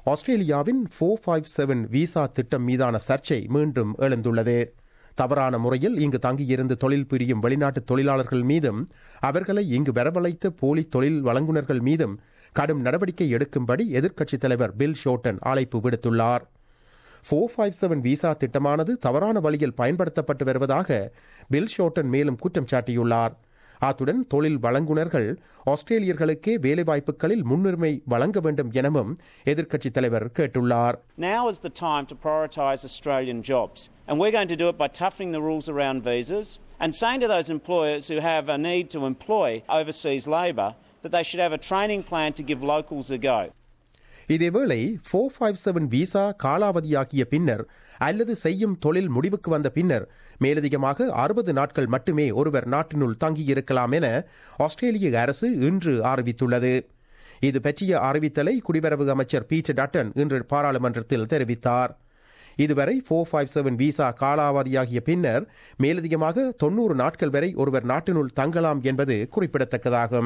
ஆஸ்திரேலியாவின் four five seven visa திட்டம் மீதான சர்ச்சை மீண்டும் எழுந்துள்ளது தவறான முறையில் இங்கு தங்கியிருந்து தொழில் புரியும் வெளிநாட்டு தொழிலாளர்கள் மீதும் அவர்களை இங்கு வரவழைத்த போலி தொழில் வழங்குநர்கள் மீதும் கடும் நடவடிக்கை எடுக்கும்படி எதிர்க்கட்சித் தலைவர் பில் ஷோட்டன் அழைப்பு விடுத்துள்ளார் ஃபோர் ஃபைவ் செவன் விசா திட்டமானது தவறான வழியில் பயன்படுத்தப்பட்டு வருவதாக பில் ஷோட்டன் மேலும் குற்றம் சாட்டியுள்ளார் அத்துடன் தொழில் வழங்குனர்கள் ஆஸ்திரேலியர்களுக்கே வேலைவாய்ப்புகளில் முன்னுரிமை வழங்க வேண்டும் எனவும் எதிர்க்கட்சித் தலைவர் கேட்டுள்ளார் Now is the time to prioritise Australian jobs, and we're going to do it by toughening the rules around visas and saying to those employers who have a need to employ overseas labour that they should have a training plan to give locals a go. இதேவேளை four five seven visa காலாவதியாகிய பின்னர் அல்லது செய்யும் தொழில் முடிவுக்கு வந்த பின்னர் மேலதிகமாக அறுபது நாட்கள் மட்டுமே ஒருவர் நாட்டினுள் தங்கியிருக்கலாம் என ஆஸ்திரேலிய அரசு இன்று அறிவித்துள்ளது இது பற்றிய அறிவித்தலை குடிவரவு அமைச்சர் பீட்டர் டட்டன் இன்று பாராளுமன்றத்தில் தெரிவித்தார் இதுவரை ஃபோர் ஃபைவ் செவன் விசா காலாவதியாகிய பின்னர் மேலதிகமாக தொன்னூறு நாட்கள் வரை ஒருவர் நாட்டினுள் தங்கலாம் என்பது குறிப்பிடத்தக்கதாகும்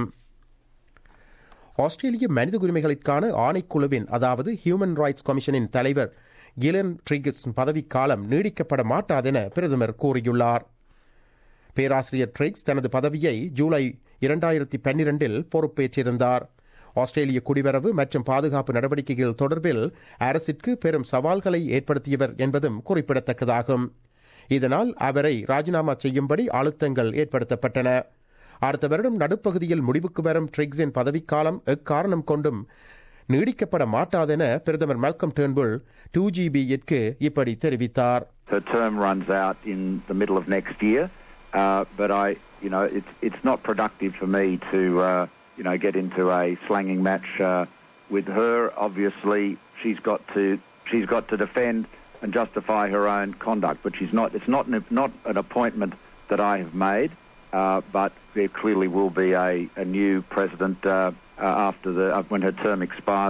ஆஸ்திரேலிய மனித உரிமைகளுக்கான ஆணைக்குழுவின் அதாவது ஹியூமன் ரைட்ஸ் கமிஷனின் தலைவர் கிலன் ட்ரிகஸ் பதவிக்காலம் நீடிக்கப்பட மாட்டாதென பிரதமர் கூறியுள்ளார் பேராசிரியர் ட்ரிக்ஸ் தனது பதவியை ஜூலை இரண்டாயிரத்தி பன்னிரண்டில் பொறுப்பேற்றிருந்தார் ஆஸ்திரேலிய குடிவரவு மற்றும் பாதுகாப்பு நடவடிக்கைகள் தொடர்பில் அரசிற்கு பெரும் சவால்களை ஏற்படுத்தியவர் என்பதும் குறிப்பிடத்தக்கதாகும் இதனால் அவரை ராஜினாமா செய்யும்படி அழுத்தங்கள் ஏற்படுத்தப்பட்டன அடுத்த வருடம் நடுப்பகுதியில் முடிவுக்கு வரும் ட்ரிக்ஸின் பதவிக்காலம் எக்காரணம் கொண்டும் நீடிக்கப்பட மாட்டாதென பிரதமர் மல்கம் டேர்ன்புல் டூ ஜிபியிற்கு இப்படி தெரிவித்தார் Her term runs out in the middle of next year, uh, but I, you know, it's it's not productive for me to, uh, you know, get into a slanging match uh, with her. Obviously, she's got to she's got to defend and justify her own conduct, but she's not. It's not an, not an appointment that I have made, uh, but there clearly will be a, a new president uh, uh, after the uh, when her term expires.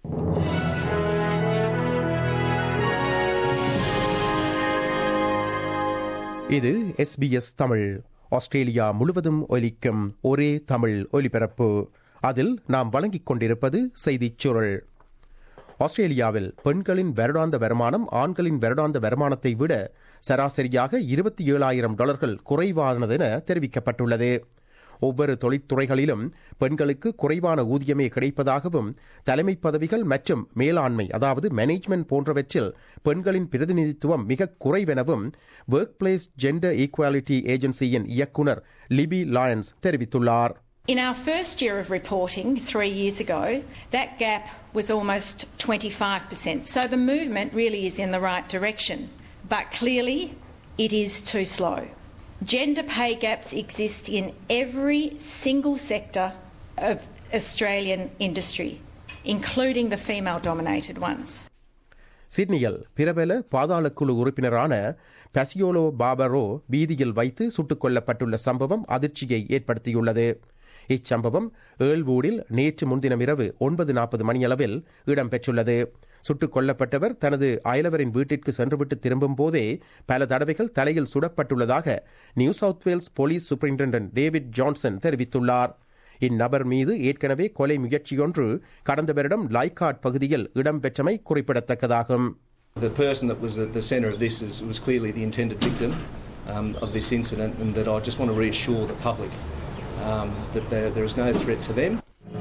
இது SBS Tamil Australia முழுவதும் ஒலிக்கும் ஒரே தமிழ் ஒலிபரப்பு அதில் நாம் வழங்கிக் கொண்டிருப்பது செய்திச் சுருள் ஆஸ்திரேலியாவில் பெண்களின் வருடாந்த வருமானம் ஆண்களின் வருடாந்த வருமானத்தை விட சராசரியாக இருபத்தி ஏழாயிரம் டாலர்கள் குறைவானதென தெரிவிக்கப்பட்டுள்ளது ஒவ்வொரு தொழிற்துறைகளிலும் பெண்களுக்கு குறைவான ஊதியமே கிடைப்பதாகவும் தலைமை பதவிகள் மற்றும் மேலாண்மை அதாவது மேனேஜ்மெண்ட் போன்றவற்றில் பெண்களின் பிரதிநிதித்துவம் மிக குறைவெனவும் ஒர்க் பிளேஸ் ஜெண்டர் ஈக்குவாலிட்டி ஏஜென்சியின் இயக்குனர் லிபி லாயன்ஸ் தெரிவித்துள்ளார் In our first year of reporting, three years ago, that gap was almost 25%. So the movement really is in the right direction. But clearly, it is too slow. Gender pay gaps exist in every single sector of Australian industry, including the female dominated ones. சிட்னியில் பிரபல பாதாளக்குழு உறுப்பினரான பசியோலோ பாபரோ வீதியில் வைத்து சுட்டுக் கொல்லப்பட்டுள்ள சம்பவம் அதிர்ச்சியை ஏற்படுத்தியுள்ளது இச்சம்பவம் ஏழ்வூடில் நேற்று முன்தினம் இரவு ஒன்பது நாற்பது மணியளவில் இடம்பெற்றுள்ளது சுட்டுக் கொல்லப்பட்டவர் தனது அயலவரின் வீட்டிற்கு சென்றுவிட்டு திரும்பும் போதே பல தடவைகள் தலையில் சுடப்பட்டுள்ளதாக New South Wales police superintendent David Johnson தெரிவித்துள்ளார் இந்நபர் மீது ஏற்கனவே கொலை முயற்சியொன்று கடந்த வருடம் லைகாட் பகுதியில் இடம்பெற்றமை குறிப்பிடத்தக்கதாகும் The person that was at the centre of this is, was clearly the intended victim um, of this incident, and that I just want to reassure the public um, that there, there is no threat to them.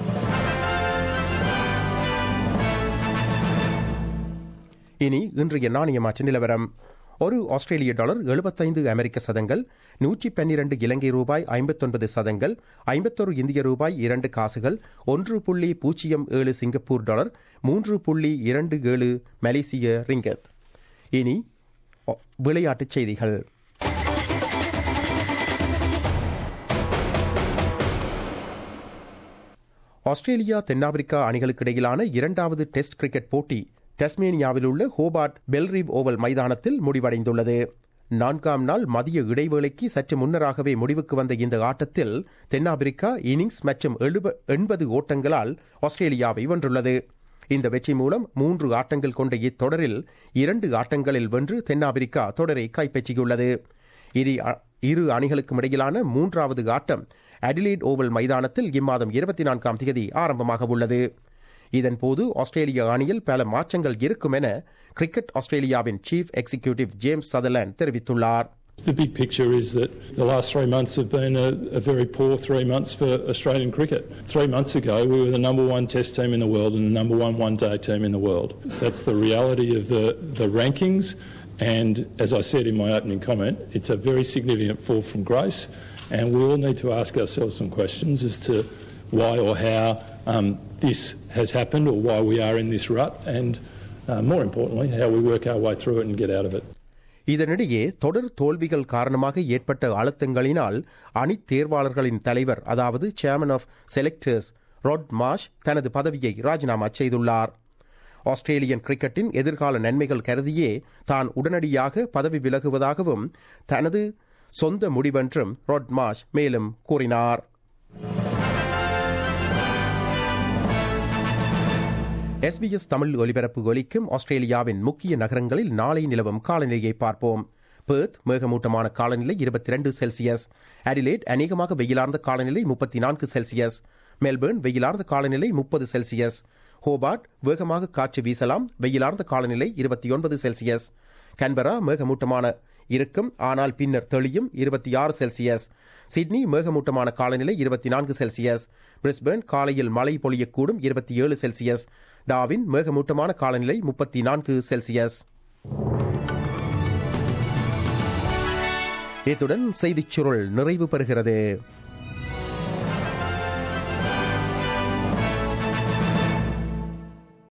இனி இன்றைய நாணய மாற்ற நிலவரம் ஒரு ஆஸ்திரேலிய dollar எழுபத்தைந்து அமெரிக்க சதங்கள் நூற்றி பன்னிரண்டு இலங்கை ரூபாய் ஐம்பத்தொன்பது சதங்கள் ஐம்பத்தொரு இந்திய ரூபாய் இரண்டு காசுகள் ஒன்று புள்ளி பூஜ்ஜியம் ஏழு சிங்கப்பூர் டாலர் மூன்று புள்ளி இரண்டு ஏழு மலேசிய ரிங்கத் இனி ஒ- விளையாட்டுச் செய்திகள் ஆஸ்திரேலியா தென்னாப்பிரிக்கா அணிகளுக்கு இடையிலான இரண்டாவது டெஸ்ட் கிரிக்கெட் போட்டி டெஸ்மேனியாவில் உள்ள ஹோபார்ட் பெல்ரீவ் ஓவல் மைதானத்தில் முடிவடைந்துள்ளது நான்காம் நாள் மதிய இடைவேளைக்கு சற்று முன்னராகவே முடிவுக்கு வந்த இந்த ஆட்டத்தில் தென்னாப்பிரிக்கா இன்னிங்ஸ் மற்றும் எழுப- எண்பது ஓட்டங்களால் ஆஸ்திரேலியாவை வென்றுள்ளது இந்த வெற்றி மூலம் மூன்று ஆட்டங்கள் கொண்ட இத்தொடரில் இரண்டு ஆட்டங்களில் வென்று தென்னாப்பிரிக்கா தொடரை கைப்பற்றியுள்ளது இரு அ- இரு அணிகளுக்கும் இடையிலான மூன்றாவது ஆட்டம் அடிலேட் ஓவல் மைதானத்தில் இம்மாதம் இருபத்தி நான்காம் தேதி ஆரம்பமாக உள்ளது இதன்போது ஆஸ்திரேலிய அணியில் பல மாற்றங்கள் இருக்கும் என கிரிக்கெட் ஆஸ்திரேலியாவின் சீஃப் எக்ஸிகியூட்டிவ் ஜேம்ஸ் சதர்லேண்ட் தெரிவித்துள்ளார் The big picture is that the last three months have been a, a, very poor three months for Australian cricket. Three months ago, we were the number one test team in the world and the number one one day team in the world. That's the reality of the, the rankings. And as I said in my opening comment, it's a very significant fall from grace. And we all need to ask ourselves some questions as to why or how um, this has happened or why we are in this rut. And uh, more importantly, how we work our way through it and get out of it. இதனிடையே தொடர் தோல்விகள் காரணமாக ஏற்பட்ட அழுத்தங்களினால் அணி தேர்வாளர்களின் தலைவர் அதாவது chairman of selectors Rod Marsh தனது பதவியை ராஜினாமா செய்துள்ளார் ஆஸ்திரேலியன் கிரிக்கெட்டின் எதிர்கால நன்மைகள் கருதியே தான் உடனடியாக பதவி விலகுவதாகவும் தனது சொந்த முடிவென்றும் ரொட் மாஷ் மேலும் கூறினார் எஸ்பிஎஸ் தமிழ் ஒலிபரப்பு ஒலிக்கும் ஆஸ்திரேலியாவின் முக்கிய நகரங்களில் நாளை நிலவும் காலநிலையை பார்ப்போம் பேர்த் மேகமூட்டமான காலநிலை இருபத்தி ரெண்டு செல்சியஸ் அடிலேட் அநேகமாக வெயிலார்ந்த காலநிலை முப்பத்தி நான்கு செல்சியஸ் மெல்பர்ன் வெயிலார்ந்த காலநிலை முப்பது செல்சியஸ் ஹோபார்ட் வேகமாக காற்று வீசலாம் வெயிலார்ந்த காலநிலை இருபத்தி ஒன்பது செல்சியஸ் கன்பரா மேகமூட்டமான இருக்கும் ஆனால் பின்னர் தெளியும் இருபத்தி ஆறு செல்சியஸ் சிட்னி மேகமூட்டமான காலநிலை இருபத்தி நான்கு செல்சியஸ் பிரிஸ்பேர்ன் காலையில் மழை பொழியக்கூடும் இருபத்தி ஏழு செல்சியஸ் டாவின் மேகமூட்டமான காலநிலை முப்பத்தி நான்கு செல்சியஸ் இத்துடன் செய்திச் சுருள் நிறைவு பெறுகிறது